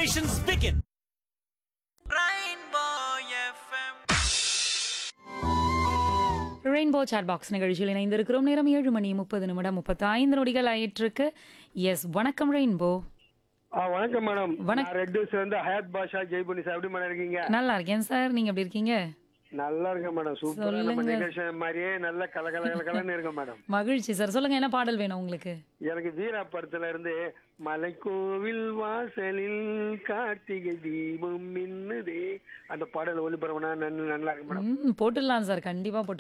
Celebrations begin. Rainbow chat box நிகழ்ச்சியில் இணைந்திருக்கிறோம் நேரம் ஏழு மணி முப்பது நிமிடம் முப்பத்தி ஐந்து நொடிகள் ஆயிட்டிருக்கு எஸ் வணக்கம் ரெயின்போ ஆ வணக்கம் மேடம் வணக்- நான் ரெட் ஹவுஸ்ல இருந்து ஹயாத் பாஷா ஜெய்புனி சார் எப்படி மேடம் இருக்கீங்க நல்லா இருக்கேன் சார் நீங்க எப்படி இருக்கீங்க நல்லா இருக்கேன் மேடம் சூப்பரா நம்ம சொல்லுங்க. நிகழ்ச்சி மாதிரியே நல்ல கல கல கல கலன்னு இருக்கேன் மேடம் மகிழ்ச்சி சார் சொல்லுங்க என்ன பாடல் வேணும் உங்களுக்கு எனக்கு வீரா படத்துல இருந்து மலைக்கோவில் வாசலில் கார்த்திகை தீபம் மின்னுதே அந்த பாடல் ஒளிபரப்புனா நன்- நல்லா இருக்கு மேடம் ம் போட்டுடலாம் சார் கண்டிப்பா போட்டு